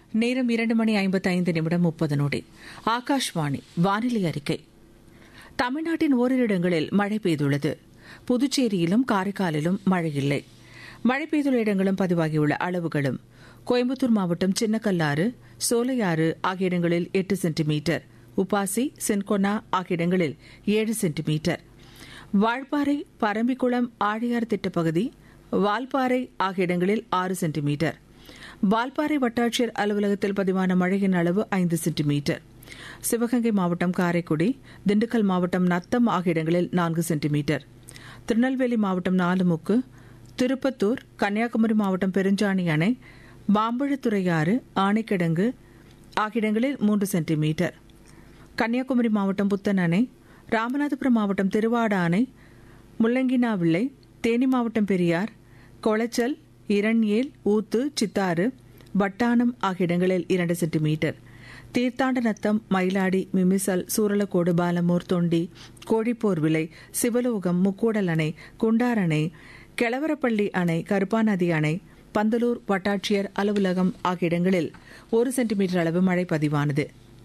நேரம் இரண்டு மணி ஐம்பத்தைந்து நிமிடம் முப்பது நொடி ஆகாஷ்வாணி வானிலை அறிக்கை தமிழ்நாட்டின் ஓரிரு இடங்களில் மழை பெய்துள்ளது புதுச்சேரியிலும் காரைக்காலிலும் மழை இல்லை மழை பெய்துள்ள இடங்களும் பதிவாகியுள்ள அளவுகளும் கோயம்புத்தூர் மாவட்டம் சின்னக்கல்லாறு சோலையாறு ஆகிய இடங்களில் எட்டு சென்டிமீட்டர் உப்பாசி சென்கொனா ஆகிய இடங்களில் ஏழு சென்டிமீட்டர் வால்பாறை பரம்பிக்குளம் ஆழியார் திட்டப்பகுதி வால்பாறை ஆகிய இடங்களில் ஆறு சென்டிமீட்டர் வால்பாறை வட்டாட்சியர் அலுவலகத்தில் பதிவான மழையின் அளவு ஐந்து சென்டிமீட்டர் சிவகங்கை மாவட்டம் காரைக்குடி திண்டுக்கல் மாவட்டம் நத்தம் ஆகிய இடங்களில் நான்கு சென்டிமீட்டர் திருநெல்வேலி மாவட்டம் நாலுமுக்கு திருப்பத்தூர் கன்னியாகுமரி மாவட்டம் பெருஞ்சாணி அணை மாம்பழத்துறையாறு ஆணைக்கிடங்கு ஆகிய இடங்களில் மூன்று சென்டிமீட்டர் கன்னியாகுமரி மாவட்டம் புத்தன் அணை ராமநாதபுரம் மாவட்டம் திருவாட அணை முள்ளங்கினாவிள்ளை தேனி மாவட்டம் பெரியார் கொளச்சல் இரண்யேல் ஊத்து சித்தாறு வட்டானம் ஆகிய இடங்களில் இரண்டு சென்டிமீட்டர் தீர்த்தாண்ட நத்தம் மயிலாடி மிமிசல் சூரலக்கோடு பாலமூர் தொண்டி கோழிப்போர் விலை சிவலோகம் முக்கூடல் அணை குண்டார் அணை கெளவரப்பள்ளி அணை கருப்பாநதி அணை பந்தலூர் வட்டாட்சியர் அலுவலகம் ஆகிய இடங்களில் ஒரு சென்டிமீட்டர் அளவு மழை பதிவானது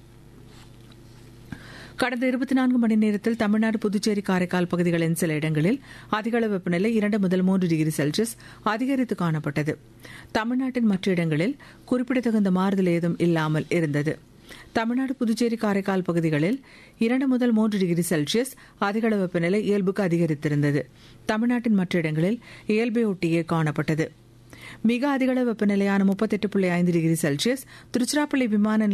கடந்த இருபத்தி நான்கு மணி நேரத்தில் தமிழ்நாடு புதுச்சேரி காரைக்கால் பகுதிகளின் சில இடங்களில் அதிகளவு வெப்பநிலை இரண்டு முதல் மூன்று டிகிரி செல்சியஸ் அதிகரித்து காணப்பட்டது தமிழ்நாட்டின் மற்ற இடங்களில் குறிப்பிடத்தகுந்த மாறுதல் ஏதும் இல்லாமல் இருந்தது தமிழ்நாடு புதுச்சேரி காரைக்கால் பகுதிகளில் இரண்டு முதல் மூன்று டிகிரி செல்சியஸ் அதிகளவு வெப்பநிலை இயல்புக்கு அதிகரித்திருந்தது தமிழ்நாட்டின் மற்ற இடங்களில் இயல்பை ஒட்டியே காணப்பட்டது மிக அதிகளவு வெப்பநிலையான முப்பத்தெட்டு புள்ளி ஐந்து டிகிரி செல்சியஸ் திருச்சிராப்பள்ளி விமான